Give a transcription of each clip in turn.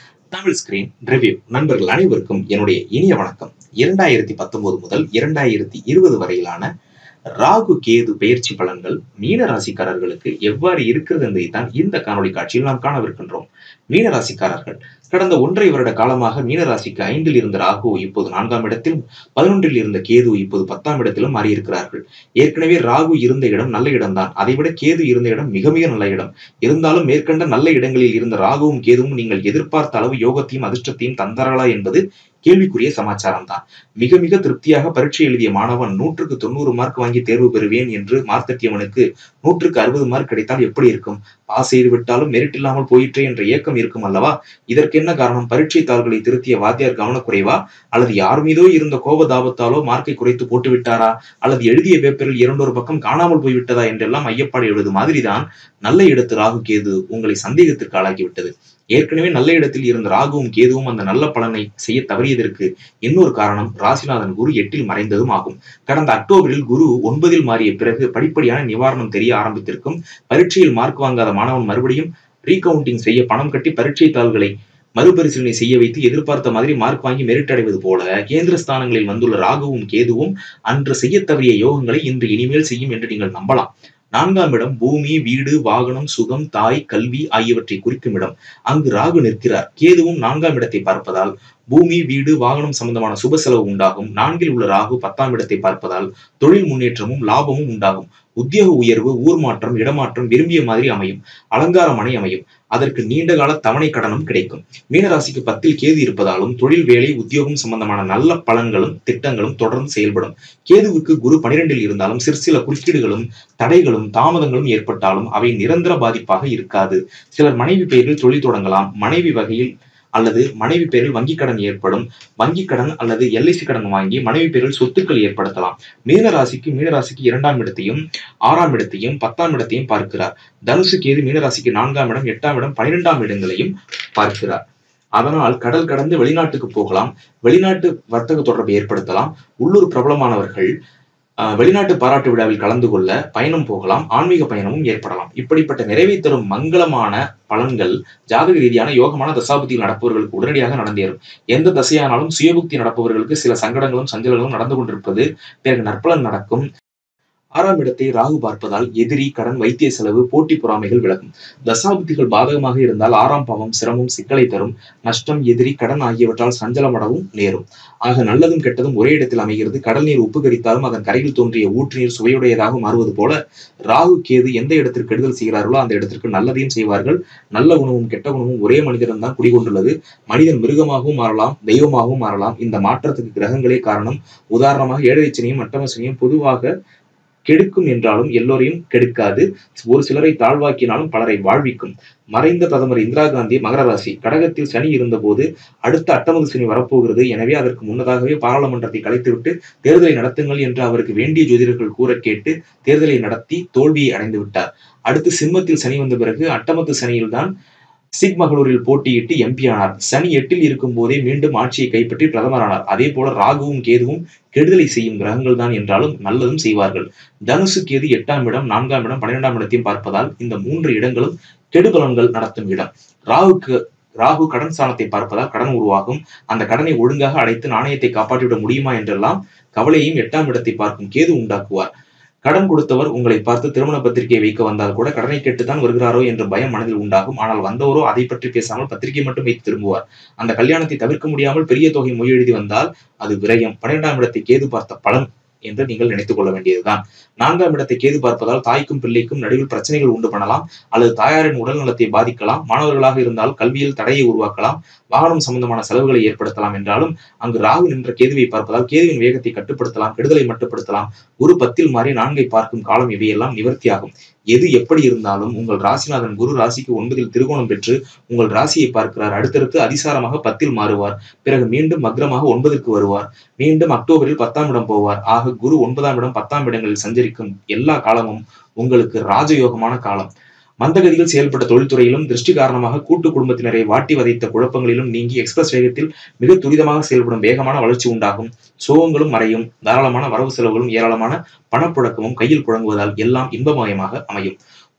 Tamil screen review நண்பர்கள் அனைவருக்கும் என்னுடைய இனிய வணக்கம் இரண்டாயிரத்தி பத்தொன்பது முதல் இரண்டாயிரத்தி இருபது வரையிலான ராகு கேது பெயர்ச்சி பலன்கள் மீன ராசிக்காரர்களுக்கு எவ்வாறு இருக்கிறது என்பதை தான் இந்த காணொளி காட்சியில் நாம் காணவிருக்கின்றோம் மீன ராசிக்காரர்கள் கடந்த ஒன்றரை வருட காலமாக மீன ராசிக்கு ஐந்தில் இருந்த ராகு இப்போது நான்காம் இடத்திலும் பதினொன்றில் இருந்த கேது இப்போது பத்தாம் இடத்திலும் மாறியிருக்கிறார்கள் ஏற்கனவே ராகு இருந்த இடம் நல்ல இடம்தான் அதைவிட கேது இருந்த இடம் மிக மிக நல்ல இடம் இருந்தாலும் மேற்கண்ட நல்ல இடங்களில் இருந்த ராகுவும் கேதுவும் நீங்கள் எதிர்பார்த்த அளவு யோகத்தையும் அதிர்ஷ்டத்தையும் தந்தார்களா என்பது கேள்விக்குரிய சமாச்சாரம் தான் மிக மிக திருப்தியாக பரீட்சை எழுதிய மாணவன் நூற்றுக்கு தொண்ணூறு மார்க் வாங்கி தேர்வு பெறுவேன் என்று மார்த்தட்டியவனுக்கு நூற்றுக்கு அறுபது மார்க் கிடைத்தால் எப்படி இருக்கும் பாஸ் செய்து விட்டாலும் மெரிட் இல்லாமல் போயிற்றே என்ற ஏக்கம் இருக்கும் அல்லவா இதற்கு என்ன காரணம் பரீட்சை தாள்களை திருத்திய வாத்தியார் கவனக்குறைவா அல்லது யார் மீதோ இருந்த கோபதாபத்தாலோ மார்க்கை குறைத்து போட்டு விட்டாரா அல்லது எழுதிய பேப்பரில் இரண்டொரு பக்கம் காணாமல் போய்விட்டதா என்றெல்லாம் ஐயப்பாடு எழுது மாதிரிதான் நல்ல இடத்து ராகு கேது உங்களை சந்தேகத்திற்கு ஆளாக்கிவிட்டது ஏற்கனவே நல்ல இடத்தில் இருந்த ராகுவும் கேதுவும் அந்த நல்ல பலனை செய்ய தவறியதற்கு இன்னொரு காரணம் ராசிநாதன் குரு எட்டில் மறைந்ததும் ஆகும் கடந்த அக்டோபரில் குரு ஒன்பதில் மாறிய பிறகு படிப்படியான நிவாரணம் தெரிய ஆரம்பித்திருக்கும் பரீட்சையில் மார்க் வாங்காத மாணவன் மறுபடியும் ரீகவுண்டிங் செய்ய பணம் கட்டி பரீட்சை தாள்களை மறுபரிசீலனை செய்ய வைத்து எதிர்பார்த்த மாதிரி மார்க் வாங்கி மெரிட் அடைவது போல கேந்திர ஸ்தானங்களில் வந்துள்ள ராகுவும் கேதுவும் அன்று செய்ய தவறிய யோகங்களை இன்று இனிமேல் செய்யும் என்று நீங்கள் நம்பலாம் நான்காம் இடம் பூமி வீடு வாகனம் சுகம் தாய் கல்வி ஆகியவற்றை குறிக்கும் இடம் அங்கு ராகு நிற்கிறார் கேதுவும் நான்காம் இடத்தை பார்ப்பதால் பூமி வீடு வாகனம் சம்பந்தமான சுப செலவு உண்டாகும் நான்கில் உள்ள ராகு பத்தாம் இடத்தை பார்ப்பதால் தொழில் முன்னேற்றமும் லாபமும் உண்டாகும் உத்தியோக உயர்வு ஊர் மாற்றம் இடமாற்றம் விரும்பிய மாதிரி அமையும் அலங்கார மனை அமையும் அதற்கு நீண்ட கால தவணை கடனும் கிடைக்கும் மீனராசிக்கு பத்தில் கேது இருப்பதாலும் தொழில் வேலை உத்தியோகம் சம்பந்தமான நல்ல பலன்களும் திட்டங்களும் தொடர்ந்து செயல்படும் கேதுவுக்கு குரு பனிரெண்டில் இருந்தாலும் சிற்சில குறுக்கீடுகளும் தடைகளும் தாமதங்களும் ஏற்பட்டாலும் அவை நிரந்தர பாதிப்பாக இருக்காது சிலர் மனைவி பெயரில் தொழில் தொடங்கலாம் மனைவி வகையில் அல்லது மனைவி பேரில் வங்கி கடன் ஏற்படும் வங்கி கடன் அல்லது எல்ஐசி கடன் வாங்கி மனைவி பேரில் சொத்துக்கள் ஏற்படுத்தலாம் மீனராசிக்கு மீனராசிக்கு இரண்டாம் இடத்தையும் ஆறாம் இடத்தையும் பத்தாம் இடத்தையும் பார்க்கிறார் தனுசு கேது மீனராசிக்கு நான்காம் இடம் எட்டாம் இடம் பனிரெண்டாம் இடங்களையும் பார்க்கிறார் அதனால் கடல் கடந்து வெளிநாட்டுக்கு போகலாம் வெளிநாட்டு வர்த்தக தொடர்பை ஏற்படுத்தலாம் உள்ளூர் பிரபலமானவர்கள் வெளிநாட்டு பாராட்டு விழாவில் கலந்து கொள்ள பயணம் போகலாம் ஆன்மீக பயணமும் ஏற்படலாம் இப்படிப்பட்ட நிறைவை தரும் மங்களமான பலன்கள் ஜாதக ரீதியான யோகமான தசாபுத்தியில் நடப்பவர்களுக்கு உடனடியாக நடந்தேறும் எந்த தசையானாலும் சுயபுக்தி நடப்பவர்களுக்கு சில சங்கடங்களும் சஞ்சலங்களும் நடந்து கொண்டிருப்பது பிறகு நற்பலன் நடக்கும் ஆறாம் இடத்தை ராகு பார்ப்பதால் எதிரி கடன் வைத்திய செலவு போட்டி பொறாமைகள் விலகும் தசாபுத்திகள் பாதகமாக இருந்தால் ஆறாம் பாவம் சிரமம் சிக்கலை தரும் நஷ்டம் எதிரி கடன் ஆகியவற்றால் சஞ்சலமடவும் நேரும் ஆக நல்லதும் கெட்டதும் ஒரே இடத்தில் அமைகிறது கடல் நீர் உப்பு கரித்தாலும் அதன் கரையில் தோன்றிய ஊற்று நீர் சுவையுடையதாக மாறுவது போல ராகு கேது எந்த இடத்திற்கு கெடுதல் செய்கிறார்களோ அந்த இடத்திற்கு நல்லதையும் செய்வார்கள் நல்ல குணமும் கெட்ட குணமும் ஒரே மனிதன் தான் குடிகொண்டுள்ளது மனிதன் மிருகமாகவும் மாறலாம் தெய்வமாகவும் மாறலாம் இந்த மாற்றத்துக்கு கிரகங்களே காரணம் உதாரணமாக ஏழரைச்சனையும் அட்டமசனையும் பொதுவாக கெடுக்கும் என்றாலும் எல்லோரையும் கெடுக்காது ஒரு சிலரை தாழ்வாக்கினாலும் பலரை வாழ்விக்கும் மறைந்த பிரதமர் இந்திரா காந்தி மகர ராசி கடகத்தில் சனி இருந்தபோது அடுத்த அட்டமது சனி வரப்போகிறது எனவே அதற்கு முன்னதாகவே பாராளுமன்றத்தை கலைத்துவிட்டு தேர்தலை நடத்துங்கள் என்று அவருக்கு வேண்டிய ஜோதிடர்கள் கூற கேட்டு தேர்தலை நடத்தி தோல்வியை அடைந்து விட்டார் அடுத்து சிம்மத்தில் சனி வந்த பிறகு அட்டமத்து சனியில்தான் சிக்மகளூரில் போட்டியிட்டு எம்பி ஆனார் சனி எட்டில் இருக்கும் போதே மீண்டும் ஆட்சியை கைப்பற்றி பிரதமரானார் அதே போல ராகுவும் கேதுவும் கெடுதலை செய்யும் கிரகங்கள் தான் என்றாலும் நல்லதும் செய்வார்கள் தனுசு கேது எட்டாம் இடம் நான்காம் இடம் பன்னிரெண்டாம் இடத்தையும் பார்ப்பதால் இந்த மூன்று இடங்களும் கெடுபலன்கள் நடத்தும் இடம் ராகுக்கு ராகு கடன் ஸ்தானத்தை பார்ப்பதால் கடன் உருவாகும் அந்த கடனை ஒழுங்காக அடைத்து நாணயத்தை காப்பாற்றிவிட முடியுமா என்றெல்லாம் கவலையும் எட்டாம் இடத்தை பார்க்கும் கேது உண்டாக்குவார் கடன் கொடுத்தவர் உங்களை பார்த்து திருமண பத்திரிகை வைக்க வந்தால் கூட கடனை கேட்டுத்தான் வருகிறாரோ என்ற பயம் மனதில் உண்டாகும் ஆனால் வந்தவரோ அதை பற்றி பேசாமல் பத்திரிகை மட்டும் வைத்து திரும்புவார் அந்த கல்யாணத்தை தவிர்க்க முடியாமல் பெரிய தொகை மொழி எழுதி வந்தால் அது விரயம் பன்னிரெண்டாம் இடத்தை கேது பார்த்த பலன் என்று நீங்கள் நினைத்துக் கொள்ள வேண்டியதுதான் நான்காம் இடத்தை கேது பார்ப்பதால் தாய்க்கும் பிள்ளைக்கும் நடுவில் பிரச்சனைகள் உண்டு பண்ணலாம் அல்லது தாயாரின் உடல் நலத்தை பாதிக்கலாம் மாணவர்களாக இருந்தால் கல்வியில் தடையை உருவாக்கலாம் வாகனம் சம்பந்தமான செலவுகளை ஏற்படுத்தலாம் என்றாலும் அங்கு ராகு நின்ற கேதுவை பார்ப்பதால் கேதுவின் வேகத்தை கட்டுப்படுத்தலாம் கெடுதலை மட்டுப்படுத்தலாம் ஒரு பத்தில் மாறி நான்கை பார்க்கும் காலம் இவையெல்லாம் நிவர்த்தியாகும் எது எப்படி இருந்தாலும் உங்கள் ராசிநாதன் குரு ராசிக்கு ஒன்பதில் திருகோணம் பெற்று உங்கள் ராசியை பார்க்கிறார் அடுத்தடுத்து அதிசாரமாக பத்தில் மாறுவார் பிறகு மீண்டும் மக்ரமாக ஒன்பதுக்கு வருவார் மீண்டும் அக்டோபரில் பத்தாம் இடம் போவார் ஆக குரு ஒன்பதாம் இடம் பத்தாம் இடங்களில் சஞ்சரிக்கும் எல்லா காலமும் உங்களுக்கு ராஜயோகமான காலம் மந்தகதியில் செயல்பட்ட தொழில்துறையிலும் திருஷ்டி காரணமாக கூட்டு குடும்பத்தினரை வாட்டி வதைத்த குழப்பங்களிலும் நீங்கி எக்ஸ்பிரஸ் வேகத்தில் மிக துரிதமாக செயல்படும் வேகமான வளர்ச்சி உண்டாகும் சோகங்களும் மறையும் தாராளமான வரவு செலவுகளும் ஏராளமான பணப்புழக்கமும் கையில் புழங்குவதால் எல்லாம் இன்பமயமாக அமையும்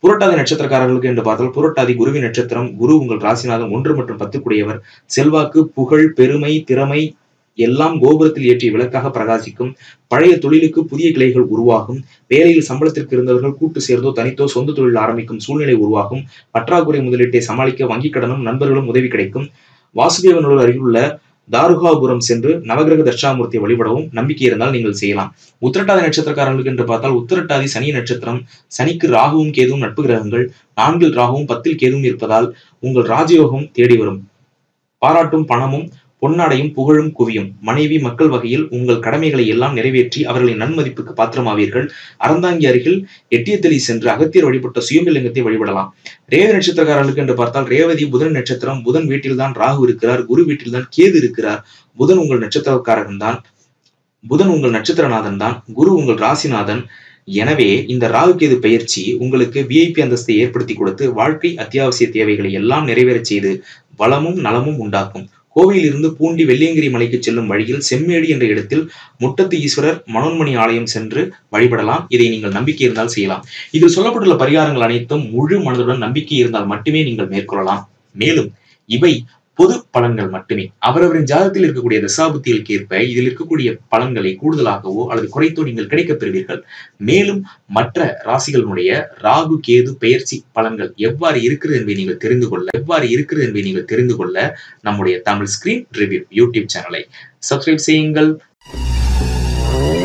புரட்டாதி நட்சத்திரக்காரர்களுக்கு என்று பார்த்தால் புரட்டாதி குருவி நட்சத்திரம் குரு உங்கள் ராசிநாதன் ஒன்று மற்றும் பத்துக்குடையவர் செல்வாக்கு புகழ் பெருமை திறமை எல்லாம் கோபுரத்தில் ஏற்றிய விளக்காக பிரகாசிக்கும் பழைய தொழிலுக்கு புதிய கிளைகள் உருவாகும் வேலையில் சம்பளத்திற்கு இருந்தவர்கள் கூட்டு சேர்ந்தோ தனித்தோ சொந்த தொழில் ஆரம்பிக்கும் சூழ்நிலை உருவாகும் பற்றாக்குறை முதலீட்டை சமாளிக்க வங்கிக் கடனும் நண்பர்களும் உதவி கிடைக்கும் வாசுதேவனூர் அருகிலுள்ள தாருகாபுரம் சென்று நவகிரக தட்சாமூர்த்தியை வழிபடவும் நம்பிக்கை இருந்தால் நீங்கள் செய்யலாம் உத்திரட்டாதி நட்சத்திரக்காரர்களுக்கு என்று பார்த்தால் உத்திரட்டாதி சனி நட்சத்திரம் சனிக்கு ராகுவும் கேதுவும் நட்பு கிரகங்கள் நான்கில் ராகுவும் பத்தில் கேதுவும் இருப்பதால் உங்கள் ராஜயோகம் தேடி வரும் பாராட்டும் பணமும் பொன்னாடையும் புகழும் குவியும் மனைவி மக்கள் வகையில் உங்கள் கடமைகளை எல்லாம் நிறைவேற்றி அவர்களின் நன்மதிப்புக்கு பாத்திரமாவீர்கள் அறந்தாங்கி அருகில் எட்டியத்தலி சென்று அகத்தியர் வழிபட்ட சுயம்பலிங்கத்தை வழிபடலாம் ரேவதி நட்சத்திரக்காரர்களுக்கு என்று பார்த்தால் ரேவதி புதன் நட்சத்திரம் புதன் வீட்டில்தான் ராகு இருக்கிறார் குரு வீட்டில்தான் கேது இருக்கிறார் புதன் உங்கள் நட்சத்திரக்காரகன் தான் புதன் உங்கள் நட்சத்திரநாதன் தான் குரு உங்கள் ராசிநாதன் எனவே இந்த ராகு கேது பயிற்சி உங்களுக்கு விஐபி அந்தஸ்தை ஏற்படுத்தி கொடுத்து வாழ்க்கை அத்தியாவசிய தேவைகளை எல்லாம் நிறைவேறச் செய்து வளமும் நலமும் உண்டாக்கும் கோவையில் இருந்து பூண்டி வெள்ளியங்கிரி மலைக்கு செல்லும் வழியில் செம்மேடி என்ற இடத்தில் முட்டத்து ஈஸ்வரர் மனோன்மணி ஆலயம் சென்று வழிபடலாம் இதை நீங்கள் நம்பிக்கை இருந்தால் செய்யலாம் இதில் சொல்லப்பட்டுள்ள பரிகாரங்கள் அனைத்தும் முழு மனதுடன் நம்பிக்கை இருந்தால் மட்டுமே நீங்கள் மேற்கொள்ளலாம் மேலும் இவை பொது பலன்கள் மட்டுமே அவரவரின் ஜாதகத்தில் இருக்கக்கூடிய தசாபுத்திகளுக்கு ஏற்ப இதில் இருக்கக்கூடிய பலன்களை கூடுதலாகவோ அல்லது குறைத்தோ நீங்கள் கிடைக்கப் பெறுவீர்கள் மேலும் மற்ற ராசிகளுடைய ராகு கேது பெயர்ச்சி பலன்கள் எவ்வாறு இருக்கிறது என்பதை நீங்கள் தெரிந்து கொள்ள எவ்வாறு இருக்கிறது என்பதை நீங்கள் தெரிந்து கொள்ள நம்முடைய தமிழ் ஸ்கிரீன் ரிவ்யூ யூடியூப் சேனலை சப்ஸ்கிரைப் செய்யுங்கள்